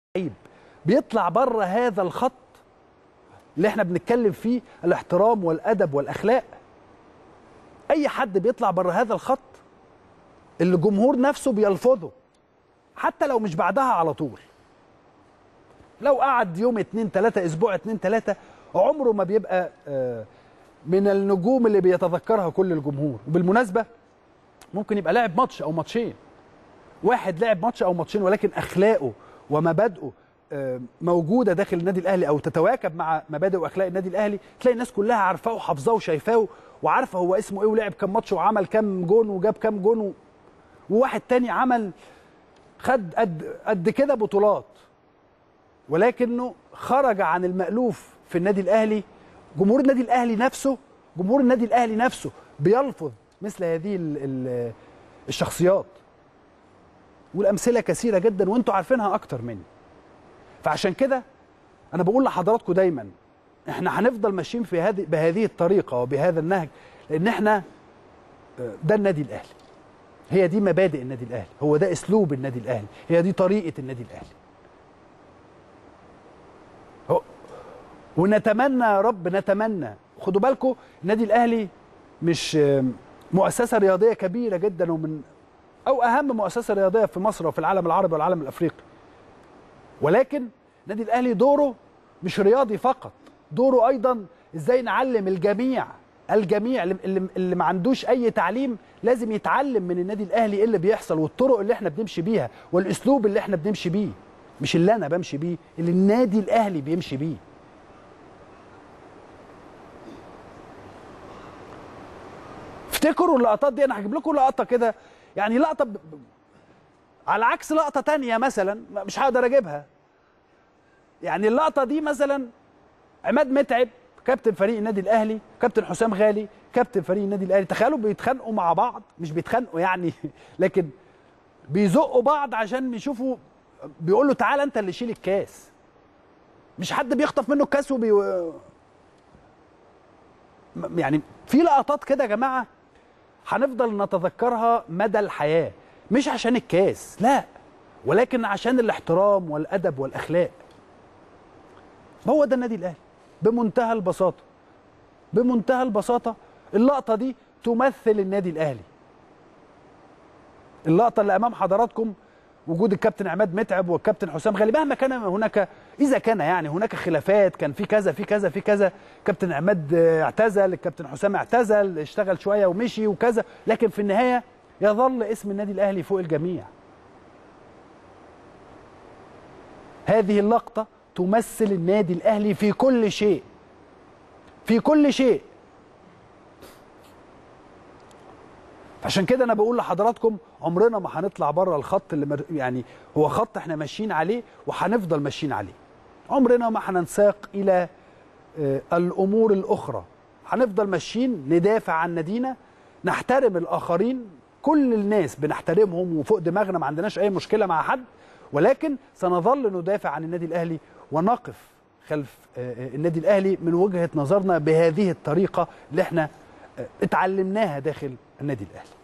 لعيب بيطلع بره هذا الخط اللي احنا بنتكلم فيه الاحترام والادب والاخلاق اي حد بيطلع بره هذا الخط اللي الجمهور نفسه بيلفظه حتى لو مش بعدها على طول لو قعد يوم اتنين تلاتة اسبوع اتنين تلاتة عمره ما بيبقى آه، من النجوم اللي بيتذكرها كل الجمهور وبالمناسبة ممكن يبقى لاعب ماتش او ماتشين واحد لعب ماتش او ماتشين ولكن اخلاقه ومبادئه آه، موجوده داخل النادي الاهلي او تتواكب مع مبادئ واخلاق النادي الاهلي تلاقي الناس كلها عارفاه وحافظاه وشايفاه وعارفه هو اسمه ايه ولعب كام ماتش وعمل كام جون وجاب كام جون و... وواحد تاني عمل خد قد قد كده بطولات ولكنه خرج عن المألوف في النادي الاهلي جمهور النادي الاهلي نفسه جمهور النادي الاهلي نفسه بيلفظ مثل هذه ال- ال- الشخصيات والامثله كثيره جدا وانتوا عارفينها اكتر مني فعشان كده انا بقول لحضراتكم دايما احنا هنفضل ماشيين في هذه بهذه الطريقه وبهذا النهج لان احنا آه، ده النادي الاهلي هي دي مبادئ النادي الاهلي هو ده اسلوب النادي الاهلي هي دي طريقه النادي الاهلي هو- ونتمنى يا رب نتمنى خدوا بالكم النادي الاهلي مش آه، مؤسسه رياضيه كبيره جدا ومن او اهم مؤسسه رياضيه في مصر وفي العالم العربي والعالم الافريقي ولكن النادي الاهلي دوره مش رياضي فقط دوره ايضا ازاي نعلم الجميع الجميع اللي, اللي- اللي ما عندوش اي تعليم لازم يتعلم من النادي الاهلي ايه اللي بيحصل والطرق اللي احنا بنمشي بيها والاسلوب اللي احنا بنمشي بيه مش اللي انا بمشي بيه اللي النادي الاهلي بيمشي بيه افتكروا اللقطات دي انا هجيب لكم لقطه كده يعني لقطه ب... ب- على عكس لقطه تانية مثلا مش هقدر اجيبها يعني اللقطه دي مثلا عماد متعب كابتن فريق النادي الاهلي كابتن حسام غالي كابتن فريق النادي الاهلي تخيلوا بيتخانقوا مع بعض مش بيتخانقوا يعني لكن بيزقوا بعض عشان يشوفوا بيقول له تعالى انت اللي شيل الكاس مش حد بيخطف منه الكاس وبي م- يعني في لقطات كده يا جماعه هنفضل نتذكرها مدى الحياه مش عشان الكاس لا ولكن عشان الاحترام والادب والاخلاق هو ده النادي الاهلي بمنتهى البساطه بمنتهى البساطه اللقطه دي تمثل النادي الاهلي اللقطه اللي امام حضراتكم وجود الكابتن عماد متعب والكابتن حسام غالي مهما كان هناك اذا كان يعني هناك خلافات كان في كذا في كذا في كذا كابتن عماد آه، اعتزل الكابتن حسام اعتزل اشتغل شويه ومشي وكذا لكن في النهايه يظل اسم النادي الاهلي فوق الجميع هذه اللقطه تمثل النادي الاهلي في كل شيء في كل شيء عشان كده انا بقول لحضراتكم عمرنا ما هنطلع بره الخط اللي مر... يعني هو خط احنا ماشيين عليه وهنفضل ماشيين عليه عمرنا ما هننساق الى آه، الامور الاخرى هنفضل ماشيين ندافع عن نادينا نحترم الاخرين كل الناس بنحترمهم وفوق دماغنا ما عندناش اي مشكله مع حد ولكن سنظل ندافع عن النادي الاهلي ونقف خلف آه، آه، النادي الاهلي من وجهه نظرنا بهذه الطريقه اللي احنا آه، اتعلمناها داخل النادي الاهلي